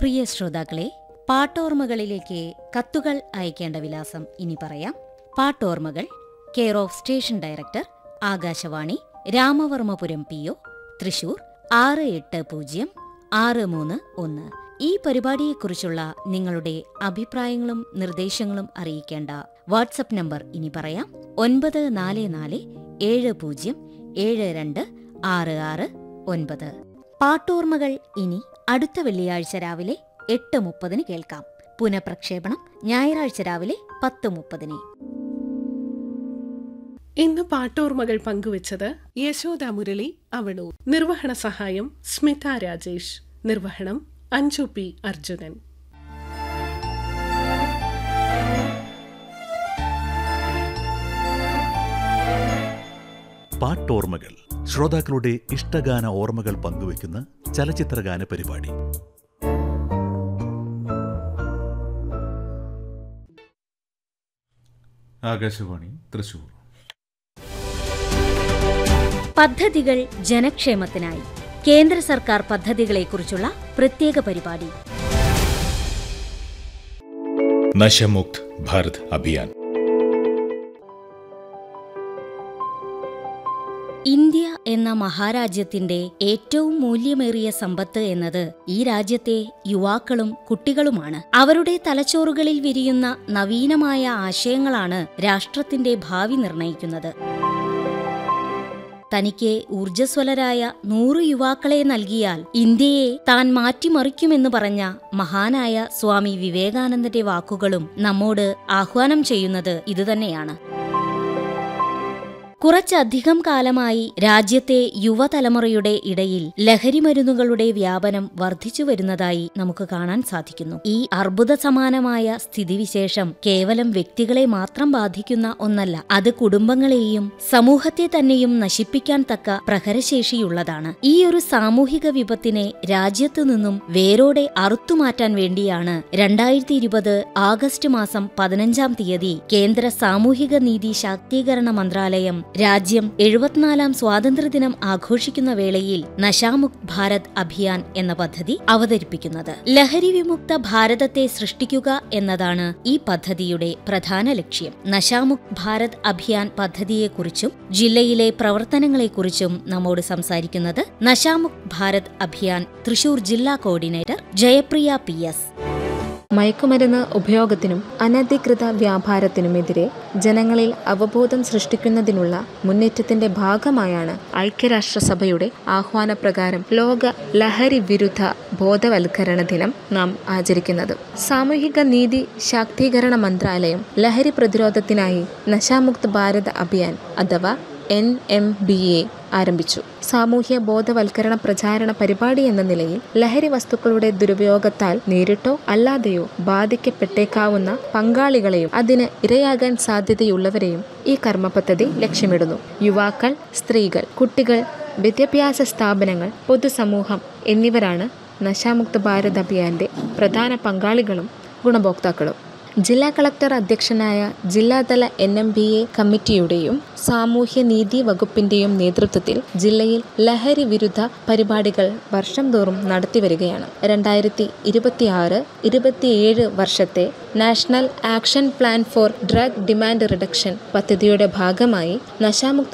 പ്രിയ ശ്രോതാക്കളെ പാട്ടോർമ്മകളിലേക്ക് കത്തുകൾ അയക്കേണ്ട വിലാസം ഇനി പറയാം പാട്ടോർമ്മകൾ care of station director Akashvani Ramavarmapuram P O Thrissur ആറ് എട്ട് പൂജ്യം ആറ് മൂന്ന് ഒന്ന് ഈ പരിപാടിയെക്കുറിച്ചുള്ള നിങ്ങളുടെ അഭിപ്രായങ്ങളും നിർദ്ദേശങ്ങളും അറിയിക്കേണ്ട വാട്സപ്പ് നമ്പർ ഇനി പറയാം ഒൻപത് നാല് നാല് ഏഴ് പൂജ്യം ഏഴ് രണ്ട് ആറ് ആറ് ഒൻപത് പാട്ടോർമ്മകൾ ഇനി അടുത്ത വെള്ളിയാഴ്ച രാവിലെ എട്ട് മുപ്പതിന് കേൾക്കാം പുനഃപ്രക്ഷേപണം ഞായറാഴ്ച രാവിലെ പത്ത് മുപ്പതിന് ഇന്ന് പാട്ടോർമ്മകൾ പങ്കുവച്ചത് യശോദ മുരളി അവണൂർ നിർവഹണ സഹായം സ്മിത രാജേഷ് നിർവഹണം അഞ്ജു പി അർജുനൻ പാട്ടോർമ്മകൾ ശ്രോതാക്കളുടെ ഇഷ്ടഗാന ഓർമ്മകൾ പങ്കുവയ്ക്കുന്ന ചലച്ചിത്രഗാന പരിപാടി ആകാശവാണി തൃശൂർ പദ്ധതികൾ ജനക്ഷേമത്തിനായി കേന്ദ്ര സർക്കാർ പദ്ധതികളെക്കുറിച്ചുള്ള പ്രത്യേക പരിപാടി നശമുക്ത് ഭാരത് അഭിയാൻ ഇന്ത്യ എന്ന മഹാരാജ്യത്തിന്റെ ഏറ്റവും മൂല്യമേറിയ സമ്പത്ത് എന്നത് ഈ രാജ്യത്തെ യുവാക്കളും കുട്ടികളുമാണ് അവരുടെ തലച്ചോറുകളിൽ വിരിയുന്ന നവീനമായ ആശയങ്ങളാണ് രാഷ്ട്രത്തിന്റെ ഭാവി നിർണയിക്കുന്നത് തനിക്ക് ഊർജ്ജസ്വലരായ നൂറ് യുവാക്കളെ നൽകിയാൽ ഇന്ത്യയെ താൻ മാറ്റിമറിക്കുമെന്ന് പറഞ്ഞ മഹാനായ സ്വാമി വിവേകാനന്ദന്റെ വാക്കുകളും നമ്മോട് ആഹ്വാനം ചെയ്യുന്നത് ഇതുതന്നെയാണ് കുറച്ചധികം കാലമായി രാജ്യത്തെ യുവതലമുറയുടെ ഇടയിൽ ലഹരിമരുന്നുകളുടെ വ്യാപനം വർദ്ധിച്ചു വരുന്നതായി നമുക്ക് കാണാൻ സാധിക്കുന്നു ഈ അർബുദ സമാനമായ സ്ഥിതിവിശേഷം കേവലം വ്യക്തികളെ മാത്രം ബാധിക്കുന്ന ഒന്നല്ല അത് കുടുംബങ്ങളെയും സമൂഹത്തെ തന്നെയും നശിപ്പിക്കാൻ തക്ക പ്രഹരശേഷിയുള്ളതാണ് ഈ ഒരു സാമൂഹിക വിപത്തിനെ രാജ്യത്തു നിന്നും വേരോടെ അറുത്തുമാറ്റാൻ വേണ്ടിയാണ് രണ്ടായിരത്തി ഇരുപത് ആഗസ്റ്റ് മാസം പതിനഞ്ചാം തീയതി കേന്ദ്ര സാമൂഹിക നീതി ശാക്തീകരണ മന്ത്രാലയം രാജ്യം എഴുപത്തിനാലാം സ്വാതന്ത്ര്യദിനം ആഘോഷിക്കുന്ന വേളയിൽ നശാമുക്ത് ഭാരത് അഭിയാൻ എന്ന പദ്ധതി അവതരിപ്പിക്കുന്നത് ലഹരി വിമുക്ത ഭാരതത്തെ സൃഷ്ടിക്കുക എന്നതാണ് ഈ പദ്ധതിയുടെ പ്രധാന ലക്ഷ്യം നശാമുക്ത് ഭാരത് അഭിയാൻ പദ്ധതിയെക്കുറിച്ചും ജില്ലയിലെ പ്രവർത്തനങ്ങളെക്കുറിച്ചും നമ്മോട് സംസാരിക്കുന്നത് നശാമുക്ത് ഭാരത് അഭിയാൻ തൃശൂർ ജില്ലാ കോർഡിനേറ്റർ ജയപ്രിയ പി എസ് മയക്കുമരുന്ന് ഉപയോഗത്തിനും അനധികൃത വ്യാപാരത്തിനുമെതിരെ ജനങ്ങളിൽ അവബോധം സൃഷ്ടിക്കുന്നതിനുള്ള മുന്നേറ്റത്തിന്റെ ഭാഗമായാണ് ഐക്യരാഷ്ട്രസഭയുടെ ആഹ്വാനപ്രകാരം ലോക ലഹരി വിരുദ്ധ ബോധവൽക്കരണ ദിനം നാം ആചരിക്കുന്നത് സാമൂഹിക നീതി ശാക്തീകരണ മന്ത്രാലയം ലഹരി പ്രതിരോധത്തിനായി നശാമുക്ത് ഭാരത് അഭിയാൻ അഥവാ എൻ എം ബി എ ആരംഭിച്ചു സാമൂഹ്യ ബോധവൽക്കരണ പ്രചാരണ പരിപാടി എന്ന നിലയിൽ ലഹരി വസ്തുക്കളുടെ ദുരുപയോഗത്താൽ നേരിട്ടോ അല്ലാതെയോ ബാധിക്കപ്പെട്ടേക്കാവുന്ന പങ്കാളികളെയും അതിന് ഇരയാകാൻ സാധ്യതയുള്ളവരെയും ഈ കർമ്മ പദ്ധതി ലക്ഷ്യമിടുന്നു യുവാക്കൾ സ്ത്രീകൾ കുട്ടികൾ വിദ്യാഭ്യാസ സ്ഥാപനങ്ങൾ പൊതുസമൂഹം എന്നിവരാണ് നശാമുക്ത ഭാരത് അഭിയാന്റെ പ്രധാന പങ്കാളികളും ഗുണഭോക്താക്കളും ജില്ലാ കളക്ടർ അധ്യക്ഷനായ ജില്ലാതല എൻ എം ബി എ കമ്മിറ്റിയുടെയും സാമൂഹ്യ നീതി വകുപ്പിന്റെയും നേതൃത്വത്തിൽ ജില്ലയിൽ ലഹരി വിരുദ്ധ പരിപാടികൾ വർഷം തോറും നടത്തിവരികയാണ് രണ്ടായിരത്തി ഇരുപത്തിയാറ് ഇരുപത്തിയേഴ് വർഷത്തെ national action plan for drug demand reduction പദ്ധതിയുടെ ഭാഗമായി നശാമുക്ത